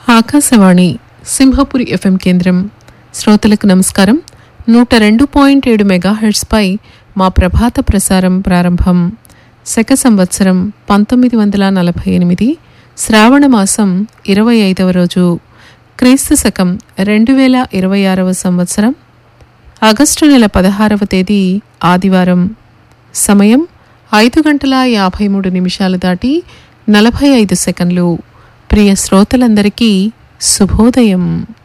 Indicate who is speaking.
Speaker 1: Akashvani Simhapuri FM కేంద్రం శ్రోతలకు నమస్కారం నూట రెండు పాయింట్ ఏడు మెగాహెర్ట్స్పై మా ప్రభాత ప్రసారం ప్రారంభం శక సంవత్సరం పంతొమ్మిది వందల నలభై ఎనిమిది శ్రావణ మాసం ఇరవై ఐదవ రోజు క్రీస్తు శకం రెండు వేల ఇరవై ఆరవ సంవత్సరం ఆగస్టు నెల పదహారవ తేదీ ఆదివారం సమయం ఐదు గంటల యాభై మూడు నిమిషాలు దాటి నలభై ఐదు సెకండ్లు ప్రియ శ్రోతలందరికీ శుభోదయం